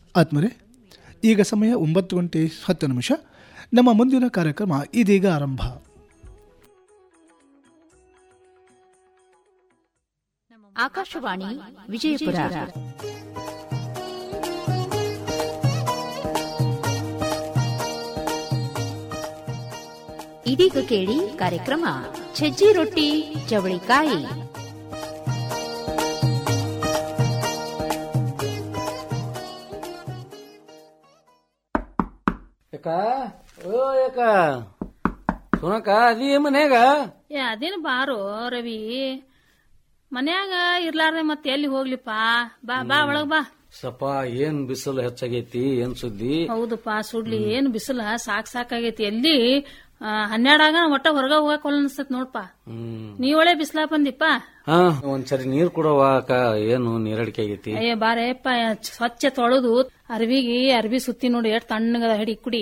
ಆತ್ಮರೇ ಈಗ ಸಮಯ ಒಂಬತ್ತು ಗಂಟೆ ಹತ್ತು ನಿಮಿಷ ನಮ್ಮ ಮುಂದಿನ ಕಾರ್ಯಕ್ರಮ ಇದೀಗ ಆರಂಭ ಆಕಾಶವಾಣಿ ವಿಜಯಪುರ ಇದೀಗ ಕೇಳಿ ಕಾರ್ಯಕ್ರಮ ಸಜ್ಜಿ ರೊಟ್ಟಿ ಚವಳಿಕಾಯಿ ಯಾಕ ಓ ಯಾಕ ಸುನಕ ಅದಿ ಮನ್ಯಾಗ ಏ ಅದೇನು ಬಾರೋ ರವಿ ಮನ್ಯಾಗ ಇರ್ಲಾರ್ದೆ ಮತ್ತೆ ಎಲ್ಲಿ ಹೋಗ್ಲಿಪ್ಪ ಬಾ ಬಾ ಒಳಗ್ ಬಾ ಸಪ ಏನ್ ಬಿಸಿಲು ಹೆಚ್ಚಾಗೈತಿ ಏನ್ ಸುದ್ದಿ ಹೌದಪ್ಪ ಸುಡ್ಲಿ ಏನ್ ಬಿಸಿಲ ಸಾಕ್ ಸಾಕಾಗೈತಿ ಎಲ್ಲಿ ಆ, ಹನ್ನೆರಡಾಗ ಒಟ್ಟ ಹೊರಗ ಹೋಗಕ್ ಅನ್ಸ್ತತ್ ನೋಡ್ಪ ಹ್ಮ್ ನೀ ಒಳ್ಳೆ ಬಿಸಿಲ ಬಂದಿಪ್ಪ ಹಾ ಒಂದ್ಸರಿ ನೀರ್ ಕೊಡವ ಅಕ್ಕ ಏನು ನೀರಡಿಕೆ ಆಗೈತಿ ಅಯ್ಯ ಬಾರೇಪ್ಪ ಸ್ವಚ್ಛ ತೊಳೆದು ಅರ್ವಿಗಿ ಅರ್ವಿ ಸುತ್ತಿ ನೋಡಿ ಎಷ್ಟ್ ತಣ್ಣಗದ ಹಿಡಿ ಕುಡಿ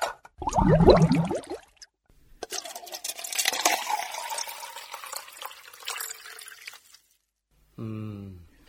ಹ್ಮ್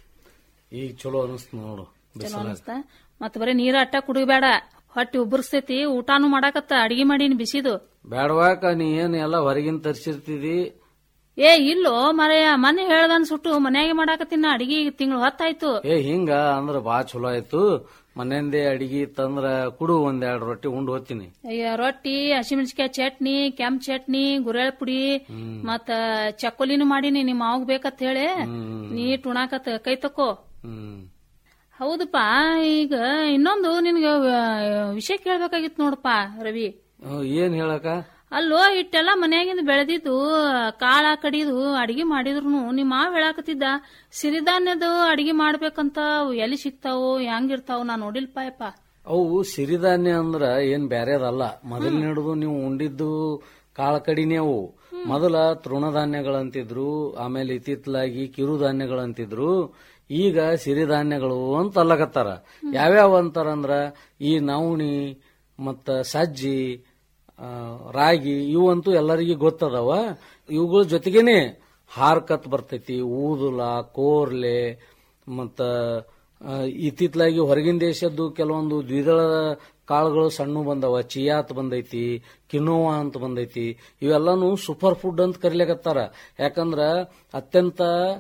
ಈಗ ಚಲೋ ಅನಸ್ತ ನೋಡು ಚಲೋ ಬಿಸಿಲ ಅನಸ್ತ ಮತ್ ಬರೀ ನೀರ ಅಟ್ಟ ಕುಡಿಬೇಡ ಹೊಟ್ಟಿ ಉಬ್ಬರ್ಸ್ತೈತಿ ಊಟಾನು ಮಾಡಾಕತ್ತ ಅಡಿಗೆ ಮಾಡೀನಿ ಬಿಸಿದು ಬ್ಯಾಡವಾಕ ನೀ ಏನ್ ಎಲ್ಲ ಹೊರಗಿನ ತರ್ಸಿರ್ತಿದಿ ಏ ಇಲ್ಲೋ ಮರೆಯ ಮನೆ ಹೇಳ್ದನ್ ಸುಟ್ಟು ಮನ್ಯಾಗೆ ಮಾಡಾಕತ್ತಿನ ಅಡಿಗೆ ತಿಂಗಳು ಹೊತ್ತಾಯ್ತು ಏ ಹಿಂಗ ಅಂದ್ರ ಬಾ ಚಲೋ ಆಯ್ತು ಮನೆಯಿಂದೆ ಅಡಿಗೆ ತಂದ್ರ ಕುಡು ಒಂದೆರಡು ರೊಟ್ಟಿ ಉಂಡು ಹೋಗ್ತೀನಿ ಅಯ್ಯ ರೊಟ್ಟಿ ಹಸಿಮೆಣಸಿಕಾಯಿ ಚಟ್ನಿ ಕೆಂಪ್ ಚಟ್ನಿ ಗುರೆಳ್ ಪುಡಿ ಮತ್ತ ಚಕ್ಕೋಲಿನೂ ಮಾಡೀನಿ ನಿಮ್ ಮಾವಗ್ ಬೇಕಂತ ಹೇಳಿ ನೀ ಉಣಾಕತ್ ಕೈ ತಕೋ ಹ್ಮ್ ಹೌದಪ್ಪ ಈಗ ಇನ್ನೊಂದು ನಿನ್ಗ ವ- ವಿಷಯ ಕೇಳ್ಬೇಕಾಗಿತ್ತು ನೋಡಪ್ಪ ರವಿ ಹ್ಮ್, ಏನ್ ಹೇಳಕ ಅಲ್ಲೋ ಇಟ್ಟೆಲ್ಲ ಮನ್ಯಾಗಿಂದ ಬೆಳೆದಿದ್ದು ಕಾಳ ಕಡಿದು ಅಡಿಗೆ ಮಾಡಿದ್ರು ನಿಮ್ ಮಾವ ಹೇಳಾಕತ್ತಿದ್ದ ಸಿರಿಧಾನ್ಯದ ಅಡಿಗೆ ಮಾಡ್ಬೇಕಂತ ಅವು ಎಲ್ಲಿ ಸಿಗ್ತಾವೋ ಹೆಂಗಿರ್ತಾವ ನಾ ನೋಡಿಲ್ಪ ಯಪ್ಪ ಅವು ಸಿರಿಧಾನ್ಯ ಅಂದ್ರ ಏನ್ ಬ್ಯಾರೇದಲ್ಲ ಮೊದಲ್ ಹಿಡಿದು ನೀವು ಉಂಡಿದ್ದು ಕಾಳ ಕಡಿನೇ ಅವು ಮೊದಲ ತೃಣಧಾನ್ಯಗಳಂತಿದ್ರು ಆಮೇಲೆ ಇತ್ತಿತ್ತಲಾಗಿ ಕಿರುಧಾನ್ಯಗಳಂತಿದ್ರು ಈಗ ಸಿರಿಧಾನ್ಯಗಳು ಅಂತ ಅಲ್ಲಕತ್ತಾರ ಯಾವ್ಯಾವ ಅಂತಾರಂದ್ರ ಈ ನವಣಿ ಮತ್ತ ಸಜ್ಜಿ ಆ, ರಾಗಿ ಇವಂತೂ ಎಲ್ಲರಿಗೂ ಗೊತ್ತದವ ಇವುಗಳ ಜೊತೆಗೇನೆ ಹಾರ್ಕತ್ ಬರ್ತೈತಿ ಊದುಲ ಕೋರ್ಲೆ ಮತ್ತ ಆ, ಇತ್ತಿತ್ಲಾಗಿ ಹೊರಗಿನ ದೇಶದ್ದು ಕೆಲವೊಂದು ದ್ವಿದಳ ಕಾಳುಗಳು ಸಣ್ಣ ಬಂದವ ಚಿಯಾತ್ ಬಂದೈತಿ ಕಿನೋವಾ ಅಂತ ಬಂದೈತಿ ಇವೆಲ್ಲಾನು ಸೂಪರ್ ಫುಡ್ ಅಂತ ಕರಿಲಿಕತ್ತಾರ ಯಾಕಂದ್ರ ಅತ್ಯಂತ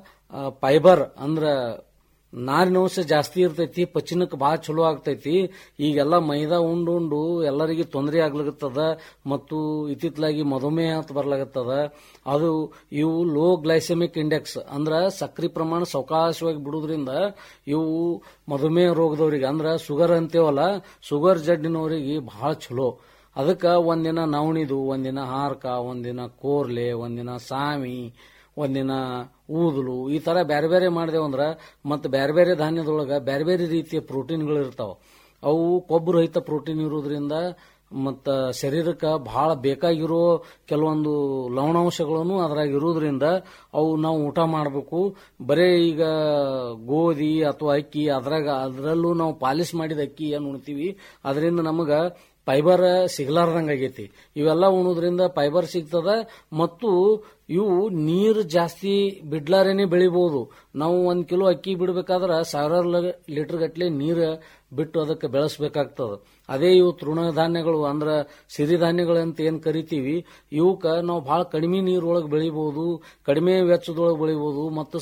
ಫೈಬರ್ ಅಂದ್ರ ನಾರಿನಂಶ ಜಾಸ್ತಿ ಇರ್ತೈತಿ ಪಚನಕ್ಕೆ ಭಾಳ ಚಲೋ ಆಗ್ತೈತಿ ಈಗೆಲ್ಲ ಮೈದಾ ಉಂಡು ಉಂಡು ಎಲ್ಲರಿಗೆ ತೊಂದರೆ ಆಗ್ಲಾಗತ್ತದ ಮತ್ತು ಇತ್ತಿತ್ಲಾಗಿ ಮಧುಮೇಹ ಅಂತ ಬರ್ಲಾಗತ್ತದ ಅದು ಇವು ಲೋ ಗ್ಲೈಸೆಮಿಕ್ ಇಂಡೆಕ್ಸ್ ಅಂದ್ರ ಸಕ್ರಿ ಪ್ರಮಾಣ ಸಾವಕಾಶವಾಗಿ ಬಿಡುದ್ರಿಂದ ಇವು ಮಧುಮೇಹ ರೋಗದವ್ರಿಗೆ ಅಂದ್ರ ಶುಗರ್ ಅಂತೇವಲ್ಲ ಶುಗರ್ ಜಡ್ಡಿನವರಿಗೆ ಬಹಳ ಚಲೋ ಅದಕ್ಕ ಒಂದಿನ ನವಣಿದು ಒಂದಿನ ಹಾರ್ಕ ಒಂದಿನ ಕೋರ್ಲೆ ಒಂದಿನ ಸಾಮಿ ಒಂದಿನ ಊದಲು ಈ ತರ ಬೇರೆ ಬೇರೆ ಮಾಡಿದೆವಂದ್ರ ಮತ್ತೆ ಬೇರೆ ಬೇರೆ ಧಾನ್ಯದೊಳಗ ಬೇರೆ ಬೇರೆ ರೀತಿಯ ಪ್ರೋಟೀನ್ಗಳು ಇರ್ತಾವ ಅವು ಕೊಬ್ಬು ರಹಿತ ಪ್ರೋಟೀನ್ ಇರೋದ್ರಿಂದ ಮತ್ತ ಶರೀರಕ್ಕೆ ಬಹಳ ಬೇಕಾಗಿರೋ ಕೆಲವೊಂದು ಲವಣಾಂಶಗಳನ್ನು ಅದ್ರಾಗ ಇರೋದ್ರಿಂದ ಅವು ನಾವು ಊಟ ಮಾಡಬೇಕು ಬರೇ ಈಗ ಗೋಧಿ ಅಥವಾ ಅಕ್ಕಿ ಅದ್ರಾಗ ಅದರಲ್ಲೂ ನಾವು ಪಾಲಿಶ್ ಮಾಡಿದ ಅಕ್ಕಿ ಏನು ಉಣ್ತೀವಿ ಅದರಿಂದ ನಮಗ ಫೈಬರ್ ಸಿಗ್ಲಾರ್ದಂಗ ಆಗೈತಿ ಇವೆಲ್ಲ ಉಣೋದ್ರಿಂದ ಫೈಬರ್ ಸಿಗ್ತದ ಮತ್ತು ಇವು ನೀರು ಜಾಸ್ತಿ ಬಿಡ್ಲಾರೇನೆ ಬೆಳಿಬಹುದು ನಾವು ಒಂದ್ ಕಿಲೋ ಅಕ್ಕಿ ಬಿಡ್ಬೇಕಾದ್ರ ಸಾವಿರಾರು ಲೀಟರ್ ಗಟ್ಲೆ ನೀರು ಬಿಟ್ಟು ಅದಕ್ಕೆ ಬೆಳೆಸಬೇಕಾಗ್ತದ ಅದೇ ಇವು ತೃಣಧಾನ್ಯಗಳು ಅಂದ್ರ ಸಿರಿಧಾನ್ಯಗಳು ಅಂತ ಏನ್ ಕರಿತೀವಿ ಇವಕ್ಕ ನಾವು ಬಹಳ ಕಡಿಮೆ ನೀರೊಳಗೆ ಬೆಳಿಬಹುದು ಕಡಿಮೆ ವೆಚ್ಚದೊಳಗೆ ಬೆಳಿಬಹುದು ಮತ್ತು